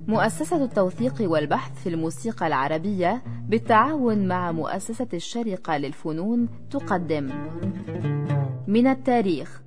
مؤسسة التوثيق والبحث في الموسيقى العربية بالتعاون مع مؤسسة الشرقة للفنون تقدم من التاريخ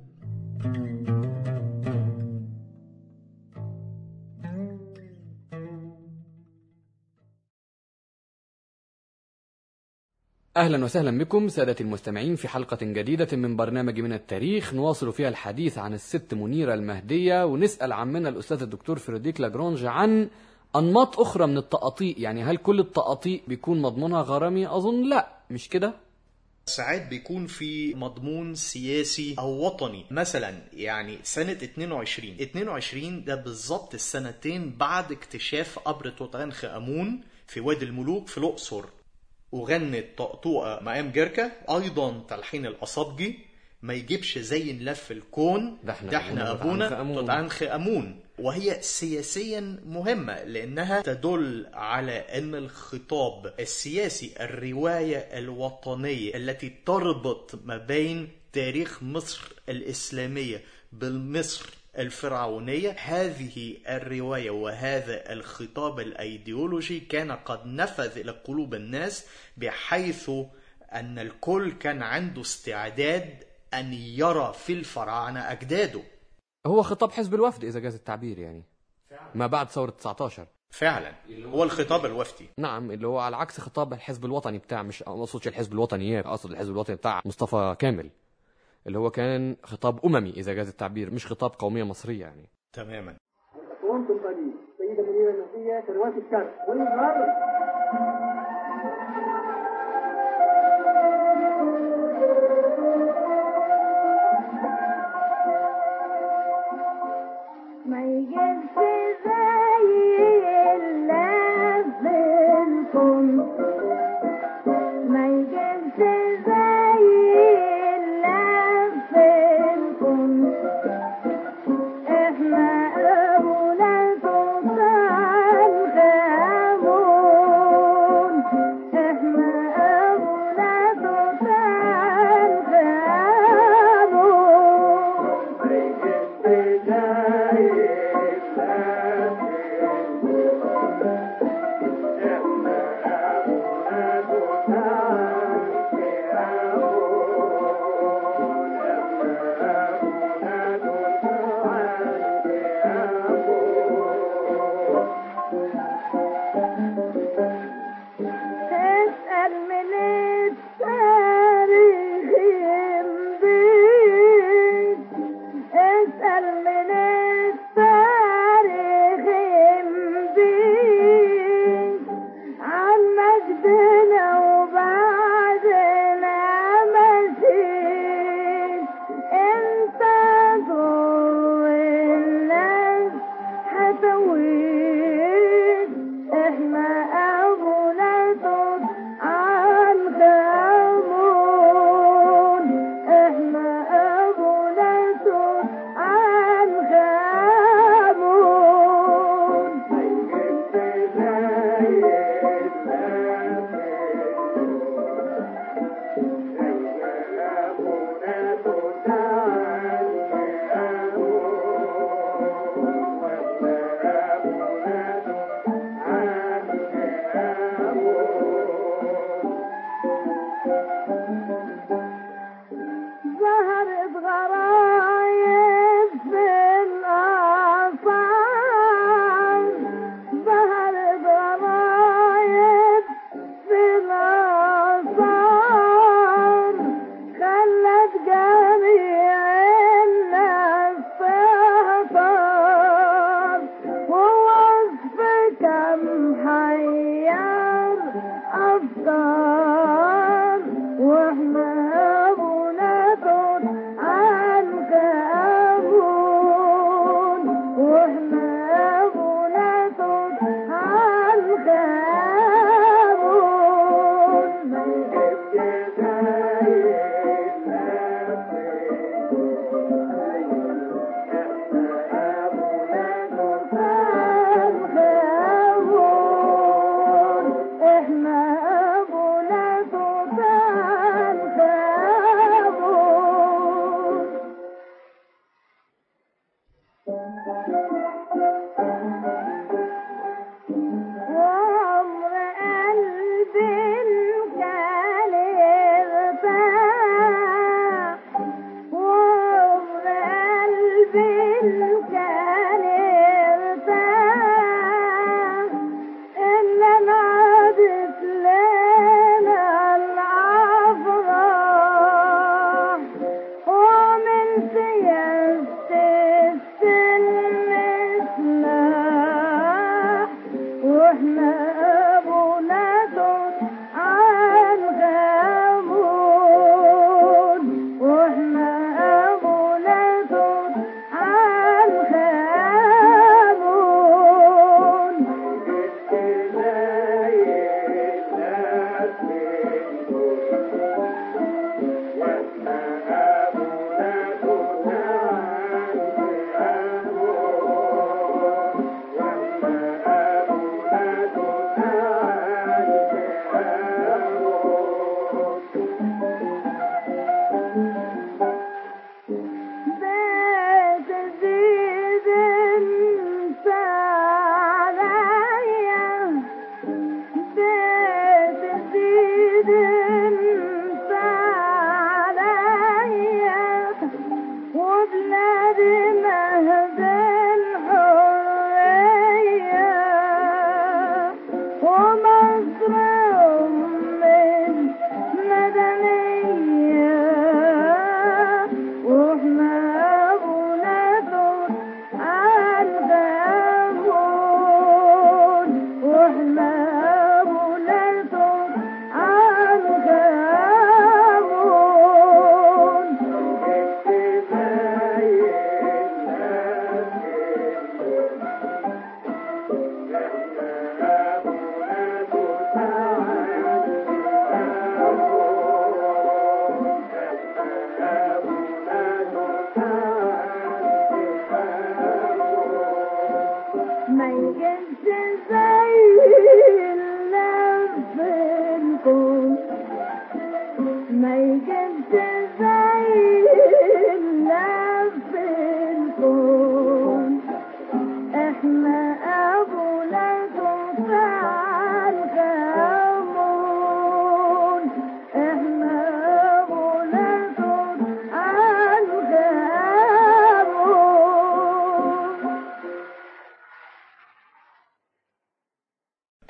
أهلا وسهلا بكم سادة المستمعين في حلقة جديدة من برنامج من التاريخ نواصل فيها الحديث عن الست منيرة المهدية ونسأل عمنا الأستاذ الدكتور فريديك لاجرونج عن أنماط أخرى من التقاطيع يعني هل كل التقاطيع بيكون مضمونها غرامي أظن لا مش كده ساعات بيكون في مضمون سياسي او وطني مثلا يعني سنة 22 22 ده بالظبط السنتين بعد اكتشاف قبر توت عنخ امون في وادي الملوك في الاقصر وغنت طقطوقة مقام جركة ايضا تلحين الاصابجي ما يجيبش زي نلف الكون ده احنا ده احنا أبونا توت عنخ ابونا آمون. توت عنخ امون وهي سياسيا مهمة لأنها تدل على أن الخطاب السياسي الرواية الوطنية التي تربط ما بين تاريخ مصر الإسلامية بالمصر الفرعونية هذه الرواية وهذا الخطاب الأيديولوجي كان قد نفذ إلى قلوب الناس بحيث أن الكل كان عنده استعداد أن يرى في الفراعنة أجداده هو خطاب حزب الوفد إذا جاز التعبير يعني ما بعد ثورة 19 فعلا هو الخطاب الوفدي نعم اللي هو على عكس خطاب الحزب الوطني بتاع مش ما اقصدش الحزب الوطني اقصد الحزب الوطني بتاع مصطفى كامل اللي هو كان خطاب اممي اذا جاز التعبير مش خطاب قوميه مصريه يعني تماما قومت القليل سيدة منيرة المهدية كروات الشرق والإجرار ما يجيبش زي اللف الكون ما يجيبش زي اللف الكون احنا أولاد عنخ آمون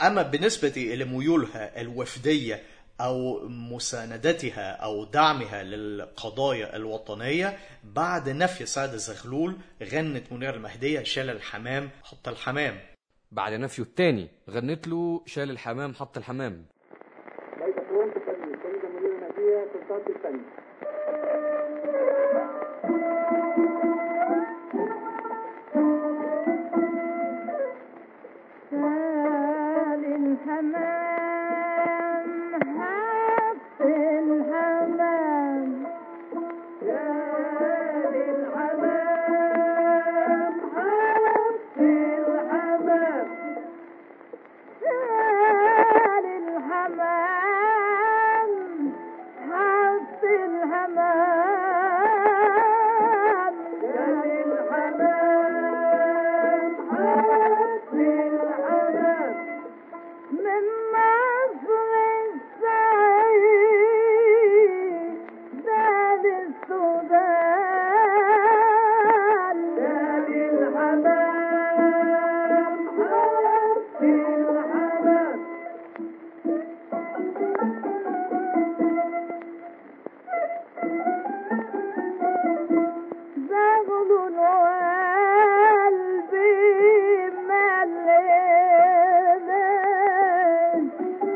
أما بالنسبة لميولها الوفدية أو مساندتها أو دعمها للقضايا الوطنية بعد نفي سعد زغلول غنت منيرة المهدية شال الحمام حط الحمام بعد نفيه التاني غنت له شال الحمام حط الحمام ليس كنت التلميذ السيدة منيرة النبية في الصف الثاني شال الحمام حط الحمام شال الحمام حط الحمام شال الحمام حط الحمام شال الحمام حط الحمام من مصر السعيد دال السودان دال الحمام حط الحمام زغل قلبي مليان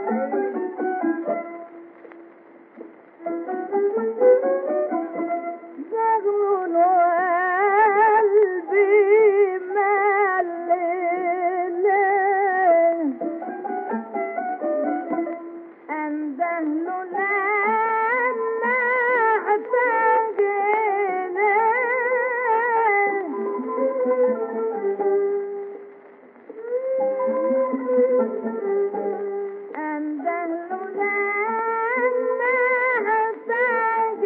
زغل قلبي مليان أنده له لما احتاج أنده له لما احتاج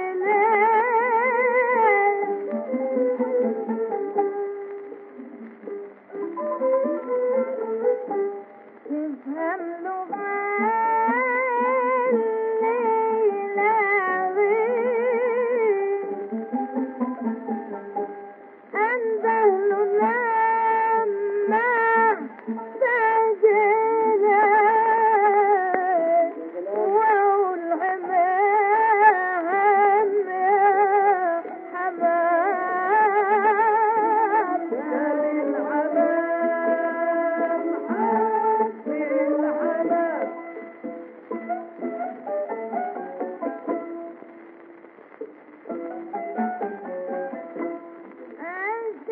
يفهم لغة أنده لما سجل والحمام يا حمام الحمام حب الحمام أنت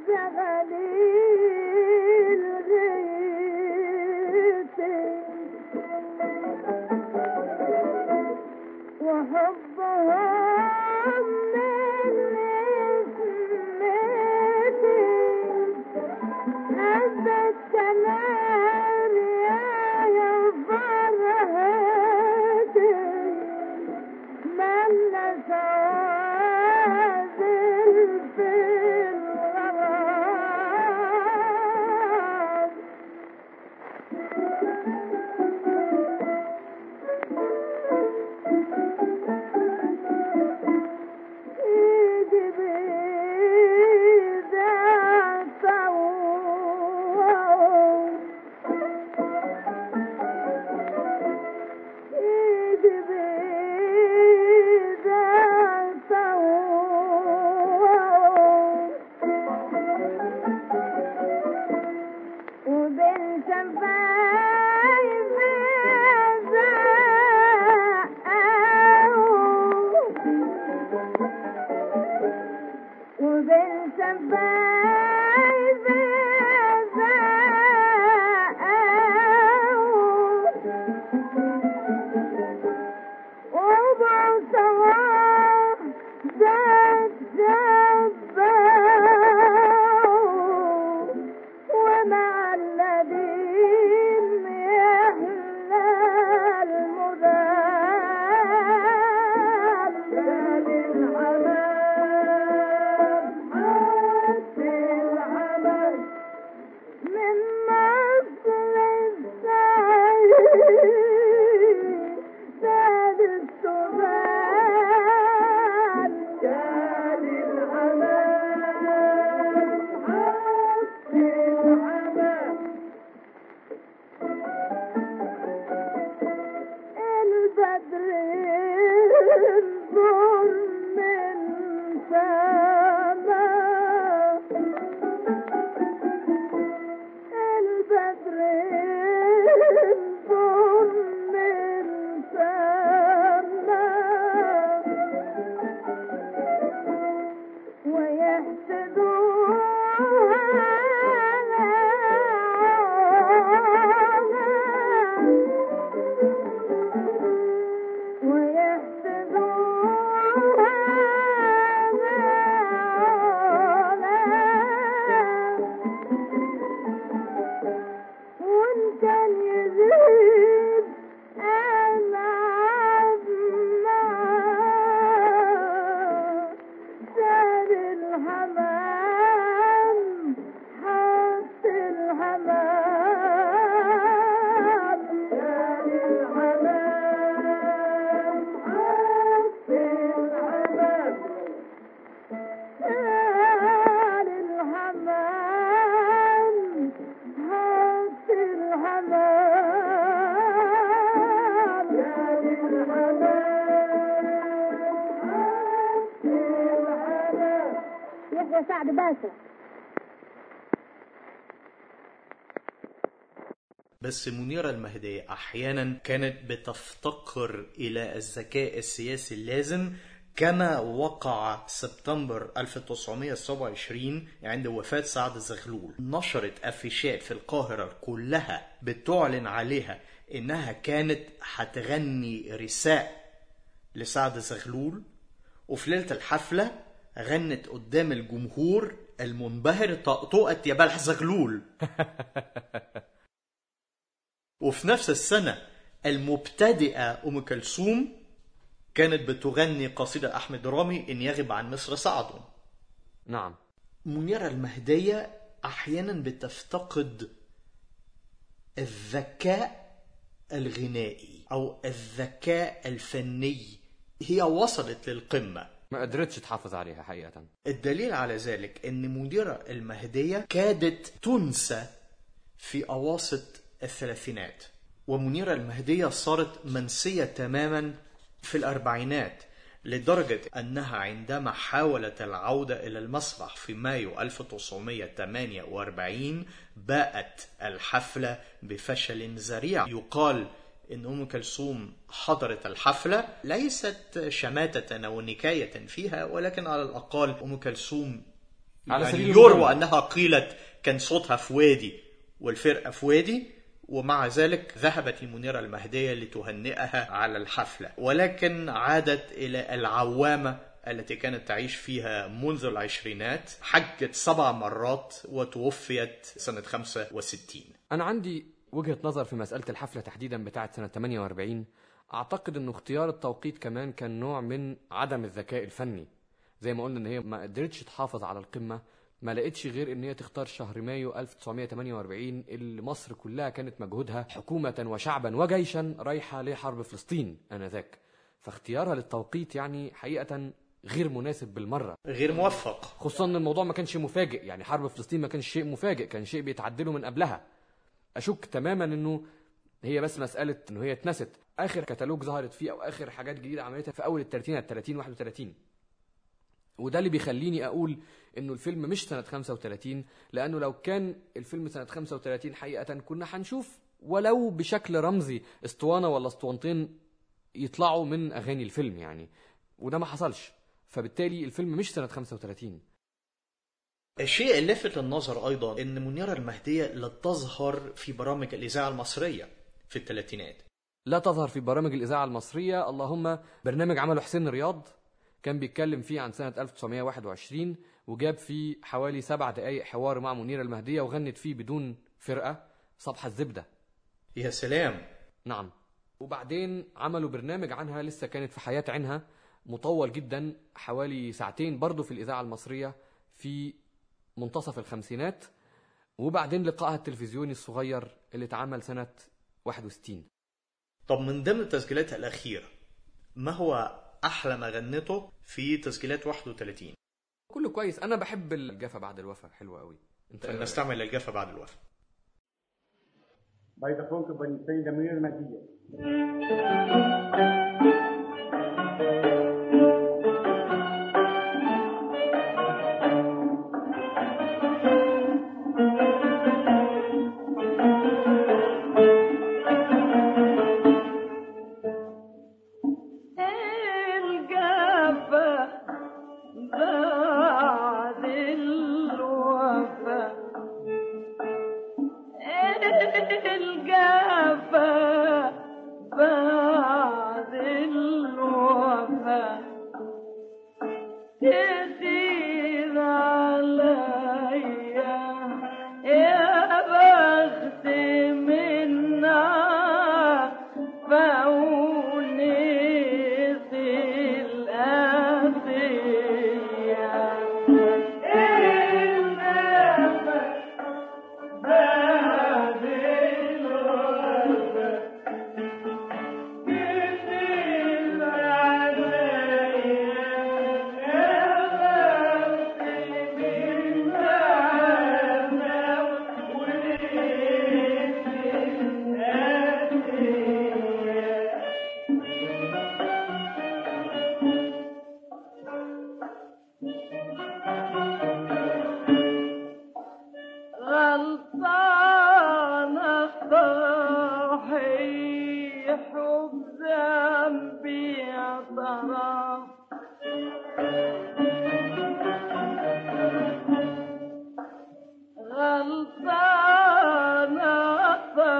الزغليل غيتي وحبهم من اسمتي هذا الكلام يا فرهتي من سوازل في الغرام ايدي بيدي عطوة ايدي بيدي عطوة وبنت بايبة وبنت بايبة وضع سوا ذات جبار ومع الذين يحلى المذاب للحمام حتى يا سعد باشا بس منيرة المهدية أحيانا كانت بتفتقر إلى الذكاء السياسي اللازم كما وقع سبتمبر 1927 عند وفاة سعد زغلول نشرت أفيشات في القاهرة كلها بتعلن عليها إنها كانت هتغني رساء لسعد زغلول وفي ليلة الحفلة غنت قدام الجمهور المنبهر طقطقة يا بلح زغلول وفي نفس السنة المبتدئة أم كلثوم كانت بتغني قصيدة أحمد رامي إن يغب عن مصر سعد نعم منيرة المهدية أحيانا بتفتقد الذكاء الغنائي أو الذكاء الفني هي وصلت للقمة ما قدرتش تحافظ عليها حقيقة الدليل على ذلك ان منيرة المهدية كادت تنسى في اواسط الثلاثينات ومنيرة المهدية صارت منسية تماما في الاربعينات لدرجة انها عندما حاولت العودة الى المسرح في مايو 1948 باءت الحفلة بفشل ذريع يقال ان ام كلثوم حضرت الحفله ليست شماته او نكايه فيها ولكن على الاقل ام كلثوم على يعني سبيل يروى المجمل. انها قيلت كان صوتها في وادي والفرقه في وادي ومع ذلك ذهبت المنيره المهديه لتهنئها على الحفله ولكن عادت الى العوامه التي كانت تعيش فيها منذ العشرينات حجت سبع مرات وتوفيت سنه 65 أنا عندي وجهة نظر في مسألة الحفلة تحديدا بتاعة سنة 48 أعتقد أنه اختيار التوقيت كمان كان نوع من عدم الذكاء الفني زي ما قلنا أن هي ما قدرتش تحافظ على القمة ما لقتش غير أن هي تختار شهر مايو 1948 اللي مصر كلها كانت مجهودها حكومة وشعبا وجيشا رايحة لحرب فلسطين آنذاك فاختيارها للتوقيت يعني حقيقة غير مناسب بالمرة غير موفق خصوصا ان الموضوع ما كانش مفاجئ يعني حرب فلسطين ما كانش شيء مفاجئ كان شيء بيتعدله من قبلها اشك تماما انه هي بس مساله انه هي اتنست اخر كتالوج ظهرت فيه او اخر حاجات جديده عملتها في اول الثلاثينات 30 31 وده اللي بيخليني اقول انه الفيلم مش سنه 35 لانه لو كان الفيلم سنه 35 حقيقه كنا هنشوف ولو بشكل رمزي اسطوانه ولا اسطوانتين يطلعوا من اغاني الفيلم يعني وده ما حصلش فبالتالي الفيلم مش سنه 35 الشيء اللافت للنظر ايضا ان منيره المهديه لا تظهر في برامج الاذاعه المصريه في الثلاثينات لا تظهر في برامج الإذاعة المصرية اللهم برنامج عمله حسين رياض كان بيتكلم فيه عن سنة 1921 وجاب فيه حوالي سبع دقايق حوار مع منيرة المهدية وغنت فيه بدون فرقة صبح الزبدة يا سلام نعم وبعدين عملوا برنامج عنها لسه كانت في حياة عينها مطول جدا حوالي ساعتين برضه في الإذاعة المصرية في منتصف الخمسينات وبعدين لقائها التلفزيوني الصغير اللي اتعمل سنة 61 طب من ضمن تسجيلاتها الاخيره ما هو احلى ما غنته في تسجيلات 31 كله كويس انا بحب الجفا بعد الوفا حلوه قوي انت إيه رأيك؟ نستعمل الجافه بعد الوفاه فودافون كومباني السيدة منيرة المهدية الجفا بعد الوفا الجفا بعد الوفا كتير عليا يا بخت منا فونس الأسية إنما بعد الوفا كتير عليا يا غلطانة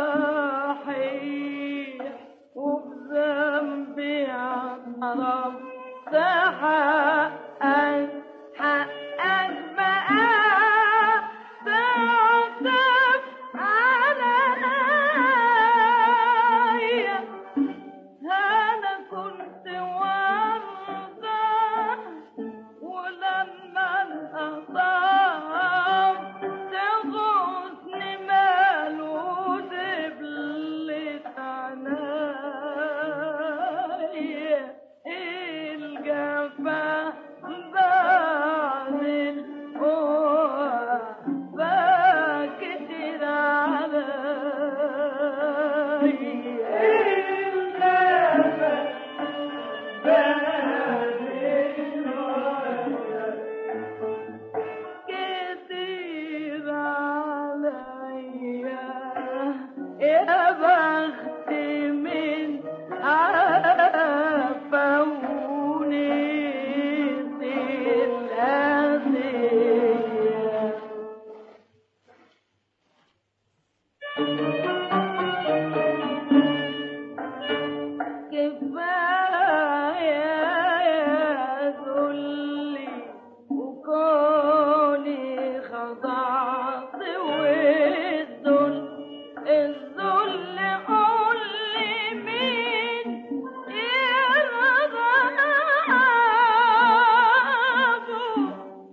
صحيح وبذنبي اعترف حقك حقك بقى تعطف عليا أنا كنت وردة ولما انقطعت تغوصني مالود بلت عنايا الجفا بعد الوفا كتير عليا كتير عليا يا بخت من عفوني الأذية كفاية يا ذلي وكوني خضعت والذل الذل قول لي مين يرضى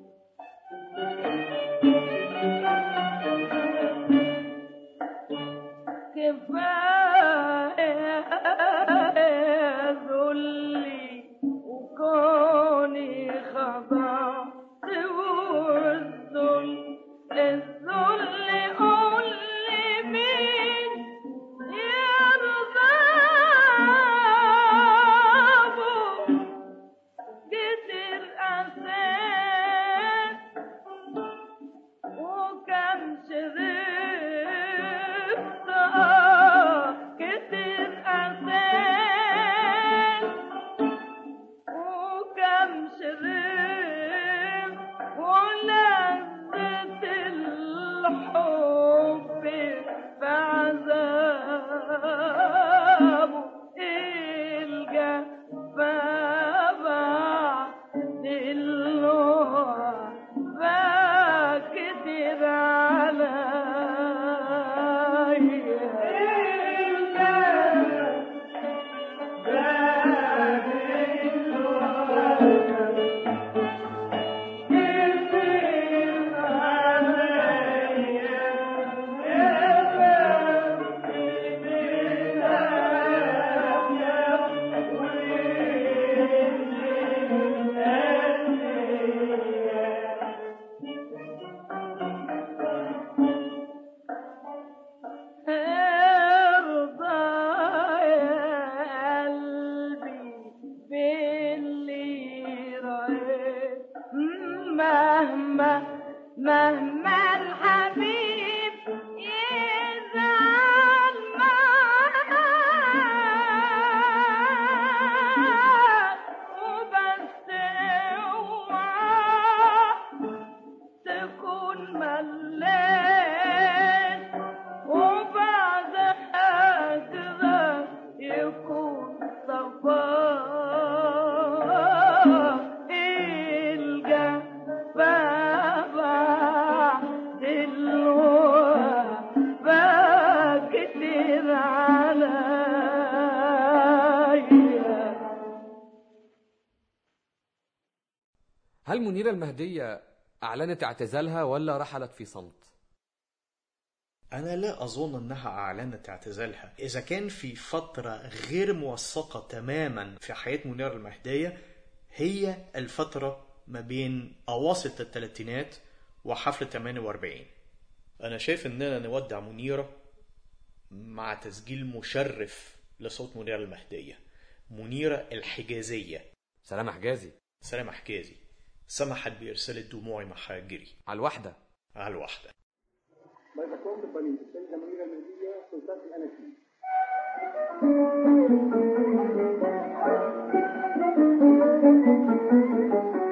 كفاية ذلي وكوني خضعت والذل الذل قول لي مين يرضى كتر أسيت وكم شربت آه كتر أسيت وكم شربت ولذة الحب في عذابه الجفا بعد الوفا كتير ارضى يا قلبي باللي رأيت مهما مهما الحبيب يزعل معاك وبس اوعى تكون مليت وبعدها كذا يكون صفاء الجفا بعد الوفا كتير عليا هل منيرة المهدية أعلنت اعتزالها ولا رحلت في صمت؟ أنا لا أظن أنها أعلنت اعتزالها إذا كان في فترة غير موثقة تماما في حياة منيرة المهدية هي الفترة ما بين أواسط الثلاثينات وحفلة 48 أنا شايف إننا نودع منيرة مع تسجيل مشرف لصوت منيرة المهدية منيرة الحجازية سلام حجازي سلام حجازي سمحت بإرسال دموع محاجري على الواحدة على الواحدة ميكروفون بالبنين السيدة منيرة المهدية سلطان الأناشيد Thank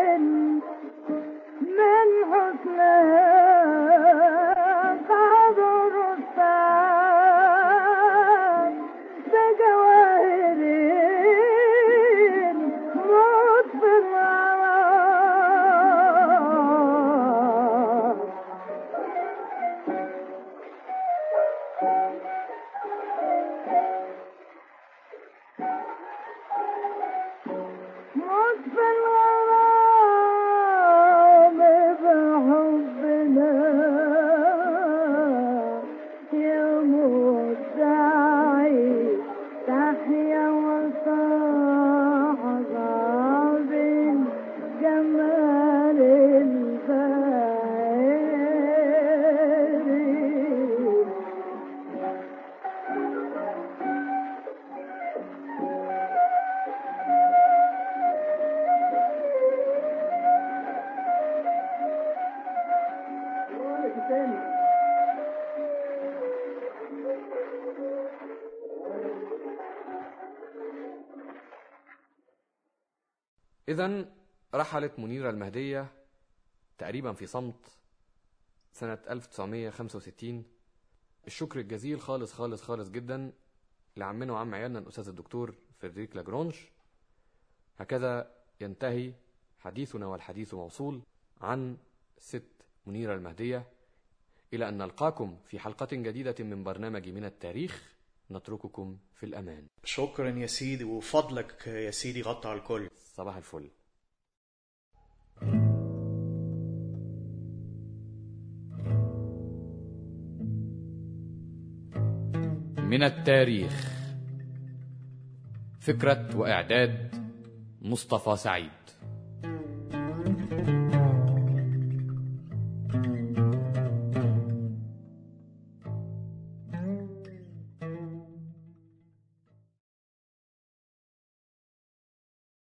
من حسنها قد رصت بجواهر مطفرة مصف الغرام بحبنا يموت سعيد تحيا وصاحب جمال الباري إذا رحلت منيرة المهدية تقريبا في صمت سنة 1965 الشكر الجزيل خالص خالص خالص جدا لعمنا وعم عيالنا الأستاذ الدكتور فريدريك لاجرونج هكذا ينتهي حديثنا والحديث موصول عن ست منيرة المهدية إلى أن نلقاكم في حلقة جديدة من برنامج من التاريخ نترككم في الأمان شكرا يا سيدي وفضلك يا سيدي غطى على الكل صباح الفل من التاريخ فكرة وإعداد مصطفى سعيد